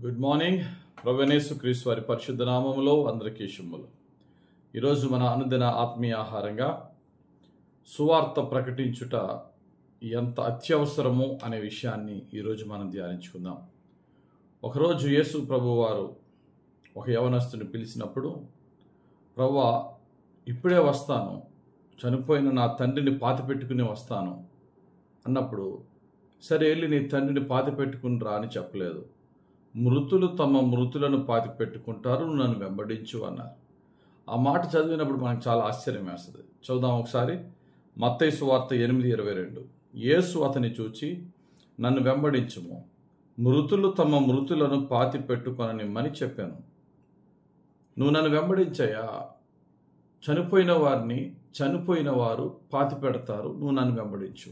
good morning ప్రవణేశు క్రీస్తు వారి పరిశుద్ధ నామములో అందరికీ శుభములు ఈరోజు మన అనుదిన ఆత్మీయ ఆహారంగా సువార్త ప్రకటించుట ఎంత అత్యవసరము అనే విషయాన్ని ఈరోజు మనం ధ్యానించుకుందాం ఒకరోజు యేసు ప్రభు వారు ఒక యవనస్తుని పిలిచినప్పుడు ప్రవ్వా ఇప్పుడే వస్తాను చనిపోయిన నా తండ్రిని పాతి పెట్టుకుని వస్తాను అన్నప్పుడు సరే వెళ్ళి నీ తండ్రిని పాతి పెట్టుకుని రా అని చెప్పలేదు మృతులు తమ మృతులను పాతి పెట్టుకుంటారు నువ్వు నన్ను వెంబడించు అన్నారు ఆ మాట చదివినప్పుడు మనకు చాలా ఆశ్చర్యం వేస్తుంది చూద్దాం ఒకసారి మత్తైసు వార్త ఎనిమిది ఇరవై రెండు యేసు అతని చూచి నన్ను వెంబడించుము మృతులు తమ మృతులను పాతి పెట్టుకొననిమ్మని చెప్పాను నువ్వు నన్ను వెంబడించయ్యా చనిపోయిన వారిని చనిపోయిన వారు పాతి పెడతారు నువ్వు నన్ను వెంబడించు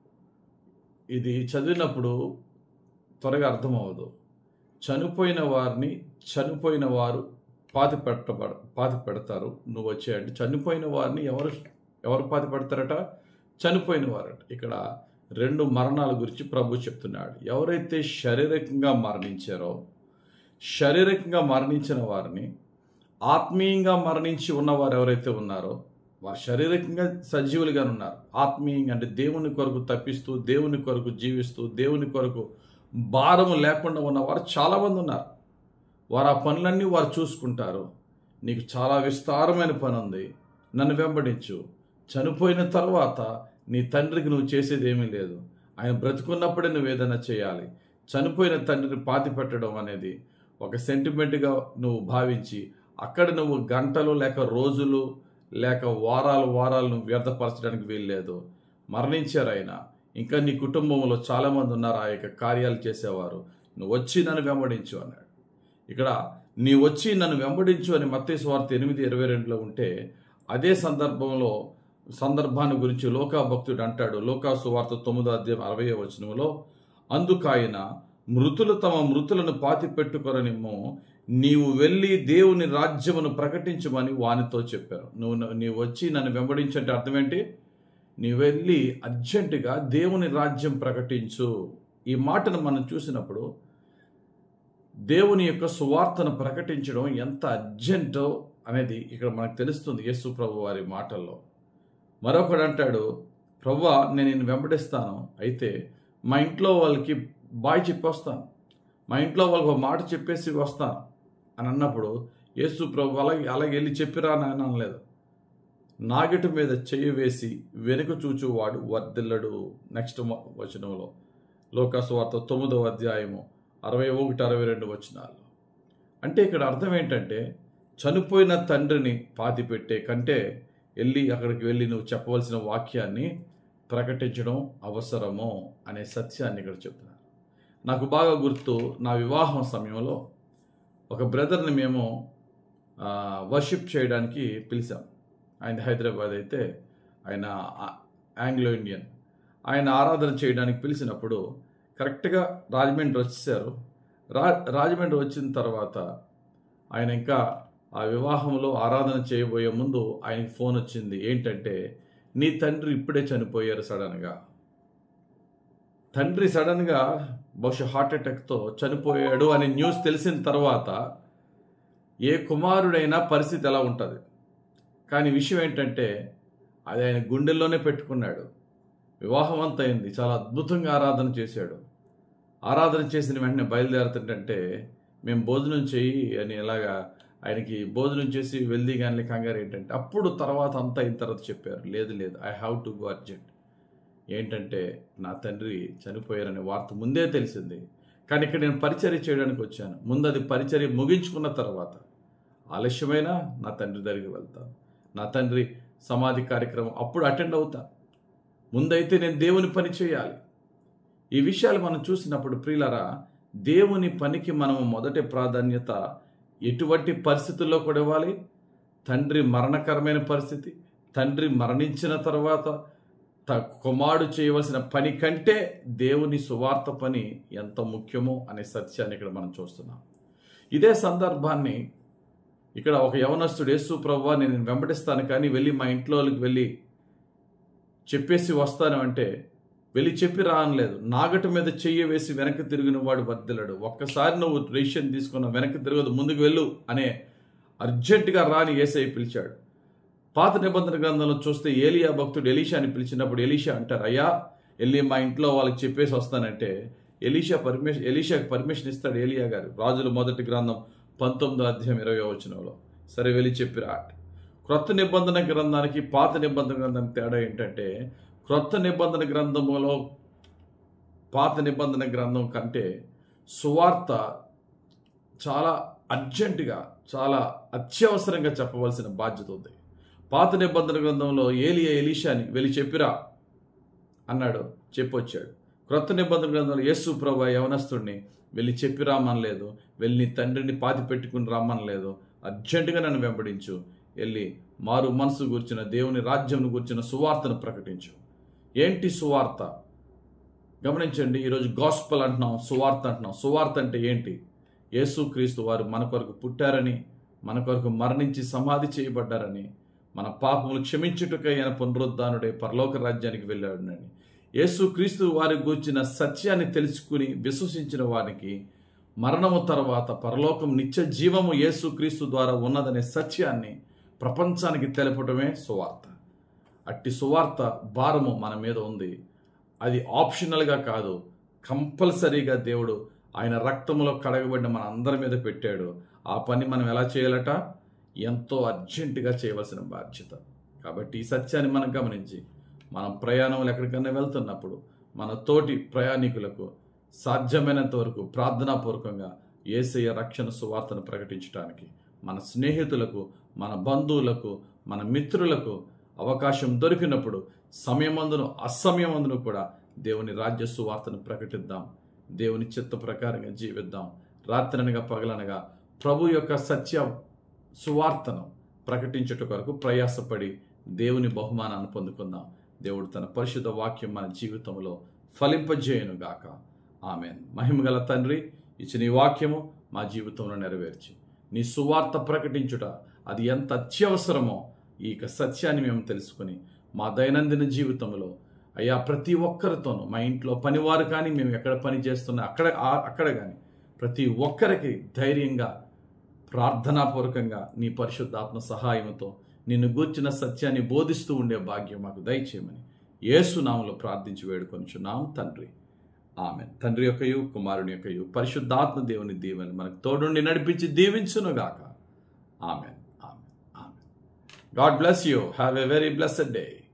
ఇది చదివినప్పుడు త్వరగా అర్థమవ్వదు చనిపోయిన వారిని చనిపోయిన వారు పాతి పెట్టబడ పాతి పెడతారు నువ్వు వచ్చేయండి చనిపోయిన వారిని ఎవరు ఎవరు పాతి పెడతారట చనిపోయిన వారట ఇక్కడ రెండు మరణాల గురించి ప్రభు చెప్తున్నాడు ఎవరైతే శారీరకంగా మరణించారో శారీరకంగా మరణించిన వారిని ఆత్మీయంగా మరణించి ఉన్నవారు ఎవరైతే ఉన్నారో వారు శారీరకంగా సజీవులుగా ఉన్నారు ఆత్మీయంగా అంటే దేవుని కొరకు తప్పిస్తూ దేవుని కొరకు జీవిస్తూ దేవుని కొరకు భారము లేకుండా ఉన్నవారు చాలామంది ఉన్నారు వారు ఆ పనులన్నీ వారు చూసుకుంటారు నీకు చాలా విస్తారమైన పని ఉంది నన్ను వెంబడించు చనిపోయిన తర్వాత నీ తండ్రికి నువ్వు చేసేది ఏమీ లేదు ఆయన బ్రతుకున్నప్పుడే నువ్వు ఏదైనా చేయాలి చనిపోయిన తండ్రిని పాతి పెట్టడం అనేది ఒక సెంటిమెంట్గా నువ్వు భావించి అక్కడ నువ్వు గంటలు లేక రోజులు లేక వారాలు వారాలు నువ్వు వ్యర్థపరచడానికి వీల్లేదు మరణించారు ఆయన ఇంకా నీ కుటుంబంలో చాలామంది ఉన్నారు ఆ యొక్క కార్యాలు చేసేవారు నువ్వు వచ్చి నన్ను వెంబడించు అన్నాడు ఇక్కడ నీ వచ్చి నన్ను వెంబడించు అని మత్తేసు వార్త ఎనిమిది ఇరవై రెండులో ఉంటే అదే సందర్భంలో సందర్భాన్ని గురించి లోకా భక్తుడు అంటాడు లోకాసు వార్త తొమ్మిదో అధ్యాయం అరవై వచనంలో అందుకాయన మృతులు తమ మృతులను పాతి పెట్టుకొననిమ్ము నీవు వెళ్ళి దేవుని రాజ్యమును ప్రకటించమని వానితో చెప్పారు నువ్వు నీవు వచ్చి నన్ను వెంబడించంటే అర్థం ఏంటి నీవు వెళ్ళి అర్జెంటుగా దేవుని రాజ్యం ప్రకటించు ఈ మాటను మనం చూసినప్పుడు దేవుని యొక్క సువార్తను ప్రకటించడం ఎంత అర్జెంటో అనేది ఇక్కడ మనకు తెలుస్తుంది యేసు ప్రభు వారి మాటల్లో మరొకడు అంటాడు ప్రవ్వా నేను నిన్ను వెంబడిస్తాను అయితే మా ఇంట్లో వాళ్ళకి బాయ్ చెప్పొస్తాను మా ఇంట్లో వాళ్ళకి ఒక మాట చెప్పేసి వస్తాను అని అన్నప్పుడు యేసు ప్రభు అలాగే అలాగే వెళ్ళి చెప్పిరా నాయన అనలేదు నాగిటి మీద చెయ్యి వేసి వెనుక చూచువాడు వర్ధిల్లడు నెక్స్ట్ వచనంలో లోకాసు వార్త తొమ్మిదవ అధ్యాయము అరవై ఒకటి అరవై రెండు వచనాలు అంటే ఇక్కడ అర్థం ఏంటంటే చనిపోయిన తండ్రిని పాతి పెట్టే కంటే వెళ్ళి అక్కడికి వెళ్ళి నువ్వు చెప్పవలసిన వాక్యాన్ని ప్రకటించడం అవసరమో అనే సత్యాన్ని ఇక్కడ చెప్తున్నారు నాకు బాగా గుర్తు నా వివాహం సమయంలో ఒక బ్రదర్ని మేము వర్షిప్ చేయడానికి పిలిచాం ఆయన హైదరాబాద్ అయితే ఆయన ఆంగ్లో ఇండియన్ ఆయన ఆరాధన చేయడానికి పిలిచినప్పుడు కరెక్ట్గా రాజమండ్రి వచ్చేసారు రా రాజమండ్రి వచ్చిన తర్వాత ఆయన ఇంకా ఆ వివాహంలో ఆరాధన చేయబోయే ముందు ఆయనకి ఫోన్ వచ్చింది ఏంటంటే నీ తండ్రి ఇప్పుడే చనిపోయారు సడన్గా తండ్రి సడన్గా బహుశా హార్ట్ అటాక్తో చనిపోయాడు అనే న్యూస్ తెలిసిన తర్వాత ఏ కుమారుడైనా పరిస్థితి ఎలా ఉంటుంది కానీ విషయం ఏంటంటే అది ఆయన గుండెల్లోనే పెట్టుకున్నాడు వివాహం అంత అయింది చాలా అద్భుతంగా ఆరాధన చేశాడు ఆరాధన చేసిన వెంటనే బయలుదేరుతుంటే మేము భోజనం చేయి అని ఎలాగా ఆయనకి భోజనం చేసి వెల్దీ కానీ కంగారు ఏంటంటే అప్పుడు తర్వాత అంతా అయిన తర్వాత చెప్పారు లేదు లేదు I have to go urgent ఏంటంటే నా తండ్రి చనిపోయారనే వార్త ముందే తెలిసింది కానీ ఇక్కడ నేను పరిచర్య చేయడానికి వచ్చాను ముందు అది పరిచర్య ముగించుకున్న తర్వాత ఆలస్యమైనా నా తండ్రి దగ్గరికి వెళ్తాను నా తండ్రి సమాధి కార్యక్రమం అప్పుడు అటెండ్ అవుతా ముందైతే నేను దేవుని పని చేయాలి ఈ విషయాలు మనం చూసినప్పుడు ప్రియులరా దేవుని పనికి మనము మొదటి ప్రాధాన్యత ఎటువంటి పరిస్థితుల్లో కూడా ఇవ్వాలి తండ్రి మరణకరమైన పరిస్థితి తండ్రి మరణించిన తర్వాత కుమారుడు చేయవలసిన పని కంటే దేవుని సువార్త పని ఎంత ముఖ్యమో అనే సత్యాన్ని ఇక్కడ మనం చూస్తున్నాం ఇదే సందర్భాన్ని ఇక్కడ ఒక యవనస్తుడు యేసు ప్రభు నేను వెంబడిస్తాను కానీ వెళ్ళి మా ఇంట్లోకి వెళ్ళి చెప్పేసి వస్తాను అంటే వెళ్ళి చెప్పి రానలేదు నాగటి మీద చెయ్యి వేసి వెనక్కి తిరిగిన వాడు వర్దిలడు ఒక్కసారి నువ్వు రేషన్ తీసుకున్న వెనక్కి తిరగదు ముందుకు వెళ్ళు అనే అర్జెంటుగా రాని ఏసై పిలిచాడు పాత నిబంధన గ్రంథంలో చూస్తే ఏలియా భక్తుడు ఎలీషాని పిలిచినప్పుడు ఎలీషా అంటారు అయ్యా వెళ్ళి మా ఇంట్లో వాళ్ళకి చెప్పేసి వస్తానంటే ఎలీషా పర్మిషన్ ఎలీషాకి పర్మిషన్ ఇస్తాడు ఏలియా గారు రాజుల మొదటి గ్రంథం పంతొమ్మిదో అధ్యాయం ఇరవై వచనంలో సరే వెళ్ళి చెప్పిరా అంటే క్రొత్త నిబంధన గ్రంథానికి పాత నిబంధన గ్రంథానికి తేడా ఏంటంటే క్రొత్త నిబంధన గ్రంథములో పాత నిబంధన గ్రంథం కంటే సువార్త చాలా అర్జెంటుగా చాలా అత్యవసరంగా చెప్పవలసిన బాధ్యత ఉంది పాత నిబంధన గ్రంథంలో ఏలియా ఎలీషాని వెళ్ళి చెప్పిరా అన్నాడు చెప్పొచ్చాడు క్రొత్త నిబంధన గ్రంథంలో యేసు ప్రభు యవనస్తుడిని వెళ్ళి చెప్పి రామనలేదు వెళ్ళి నీ తండ్రిని పాతి పెట్టుకుని రమ్మనలేదు అర్జెంటుగా నన్ను వెంబడించు వెళ్ళి మారు మనసు గుర్చిన దేవుని రాజ్యంను గుర్చిన సువార్తను ప్రకటించు ఏంటి సువార్త గమనించండి ఈరోజు గాస్పల్ అంటున్నాం సువార్త అంటున్నాం సువార్త అంటే ఏంటి యేసుక్రీస్తు వారు మన కొరకు పుట్టారని మన కొరకు మరణించి సమాధి చేయబడ్డారని మన పాపములు క్షమించుటకై ఆయన పునరుద్ధానుడే పరలోక రాజ్యానికి వెళ్ళాడని యేసుక్రీస్తు వారి గూర్చిన సత్యాన్ని తెలుసుకుని విశ్వసించిన వారికి మరణము తర్వాత పరలోకం నిత్య జీవము యేసుక్రీస్తు ద్వారా ఉన్నదనే సత్యాన్ని ప్రపంచానికి తెలపడమే సువార్త అట్టి సువార్త భారము మన మీద ఉంది అది ఆప్షనల్గా కాదు కంపల్సరీగా దేవుడు ఆయన రక్తంలో కడగబడిన మన అందరి మీద పెట్టాడు ఆ పని మనం ఎలా చేయాలట ఎంతో అర్జెంటుగా చేయవలసిన బాధ్యత కాబట్టి ఈ సత్యాన్ని మనం గమనించి మనం ప్రయాణంలో ఎక్కడికైనా వెళ్తున్నప్పుడు మన తోటి ప్రయాణికులకు సాధ్యమైనంత వరకు ప్రార్థనాపూర్వకంగా ఏసయ్య రక్షణ సువార్తను ప్రకటించడానికి మన స్నేహితులకు మన బంధువులకు మన మిత్రులకు అవకాశం దొరికినప్పుడు సమయమందును అసమయమందును కూడా దేవుని రాజ్య సువార్తను ప్రకటిద్దాం దేవుని చిత్త ప్రకారంగా జీవిద్దాం రాత్రనగా పగలనగా ప్రభు యొక్క సత్య సువార్తను ప్రకటించుట కొరకు ప్రయాసపడి దేవుని బహుమానాన్ని పొందుకుందాం దేవుడు తన పరిశుద్ధ వాక్యం మన జీవితంలో ఫలింపజేయనుగాక ఆమెన్ మహిమగల తండ్రి ఇచ్చిన ఈ వాక్యము మా జీవితంలో నెరవేర్చి నీ సువార్త ప్రకటించుట అది ఎంత అత్యవసరమో ఈ యొక్క సత్యాన్ని మేము తెలుసుకుని మా దైనందిన జీవితంలో అయ్యా ప్రతి ఒక్కరితోనూ మా ఇంట్లో పనివారు కానీ మేము ఎక్కడ పని చేస్తున్నా అక్కడ ఆ- అక్కడ కానీ ప్రతి ఒక్కరికి ధైర్యంగా ప్రార్థనాపూర్వకంగా నీ పరిశుద్ధాత్మ సహాయంతో నిన్ను గూర్చిన సత్యాన్ని బోధిస్తూ ఉండే భాగ్యం మాకు దయచేయమని యేసునామలో ప్రార్థించి వేడుకొనిచున్నాం తండ్రి ఆమె తండ్రి యొక్కయు కుమారుని యొక్కయు పరిశుద్ధాత్మ దేవుని దీవెని మనకు తోడుండి నడిపించి దీవించునుగాక amen amen amen God bless you have a very blessed day